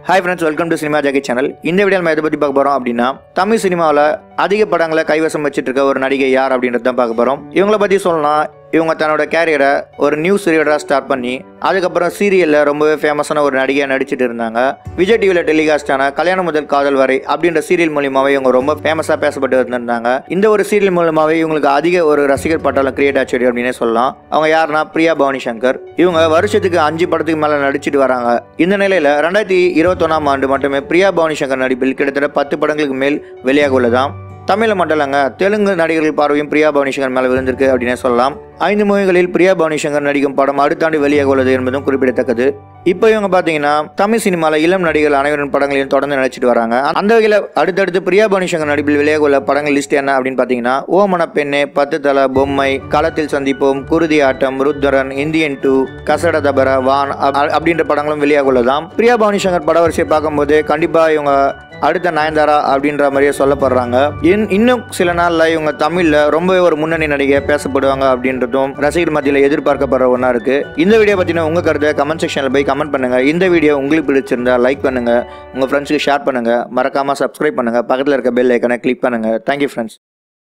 hi friends welcome to cinema Jackie channel இந்த video நம்ம எதை பற்றி பார்க்க போகிறோம் அப்படின்னா தமிழ் சினிமாவில் அதிக படங்களை கைவசம் வச்சுட்டு இருக்க ஒரு நடிகை யார் அப்படின்றது தான் பார்க்க போகிறோம் இவங்கள பற்றி சொல்லலாம் இவங்க தன்னோட கேரியரை ஒரு நியூஸ் ரீடராக ஸ்டார்ட் பண்ணி அதுக்கப்புறம் சீரியலில் ரொம்பவே ஃபேமஸான ஒரு நடிகையாக நடிச்சிட்டு இருந்தாங்க விஜய் டிவியில் டெலிகாஸ்டான கல்யாணம் முதல் காதல் வரை அப்படின்ற சீரியல் மூலியமாகவே இவங்க ரொம்ப ஃபேமஸாக பேசப்பட்டு வந்திருந்தாங்க இந்த ஒரு சீரியல் மூலமாகவே இவங்களுக்கு அதிக ஒரு ரசிகர் பட்டாளம் கிரியேட் ஆச்சு அப்படின்னே சொல்லலாம் அவங்க யாருன்னா பிரியா பவானி சங்கர் இவங்க வருஷத்துக்கு அஞ்சு படத்துக்கு மேலே நடிச்சிட்டு வராங்க இந்த நிலையில் ரெண்டாயிரத்தி இருபத்தொன்னாம் ஆண்டு மட்டுமே பிரியா பவானி சங்கர் நடிப்பில் கிட்டத்தட்ட பத்து படங்களுக்கு மேல் வெளியாக உள்ளதாம் தமிழில் மட்டும் இல்லைங்க தெலுங்கு நடிகர்கள் பார்வையும் பிரியா பவானி சங்கர் மேலே விழுந்திருக்கு அப்படின்னே சொல்லலாம் ஐந்து மொழிகளில் பிரியா பவானி சங்கர் நடிக்கும் படம் அடுத்த ஆண்டு வெளியாக உள்ளது என்பதும் குறிப்பிடத்தக்கது இப்போ இவங்க பார்த்தீங்கன்னா தமிழ் சினிமாவில் இளம் நடிகர்கள் அனைவரின் படங்களையும் தொடர்ந்து நடிச்சிட்டு வராங்க அந்த வகையில் அடுத்தடுத்து பிரியா பவானி சங்கர் நடிப்பில் வெளியாக உள்ள படங்கள் லிஸ்ட் என்ன அப்படின்னு பார்த்தீங்கன்னா ஓமன பெண்ணே பத்து தலை பொம்மை களத்தில் சந்திப்போம் குருதி ஆட்டம் ருத்ரன் இந்தியன் டூ கசட தபர வான் அப்- அப்படின்ற படங்களும் வெளியாக உள்ளதாம் பிரியா பவானி சங்கர் பட வரிசையை பார்க்கும்போது கண்டிப்பாக இவங்க அடுத்த நயன்தாரா அப்படின்ற மாதிரியே சொல்லப்படுறாங்க இன்- இன்னும் சில நாளில் இவங்க தமிழில் ரொம்பவே ஒரு முன்னணி நடிகை பேசப்படுவாங்க அப்படின்றதும் ரசிகர் மத்தியில் எதிர்பார்க்கப்படுற ஒன்றா இருக்கு இந்த வீடியோ பற்றின உங்கள் கருத்தை கமெண்ட் செக்ஷனில் போய் கமெண்ட் பண்ணுங்க இந்த வீடியோ உங்களுக்கு பிடிச்சிருந்தா லைக் பண்ணுங்க உங்கள் ஃப்ரெண்ட்ஸுக்கு ஷேர் பண்ணுங்க மறக்காம சப்ஸ்கிரைப் பண்ணுங்க பக்கத்தில் இருக்க பெல் ஐக்கனை கிளிக் பண்ணுங்க தேங்க்யூ ஃப்ரெண்ட்ஸ்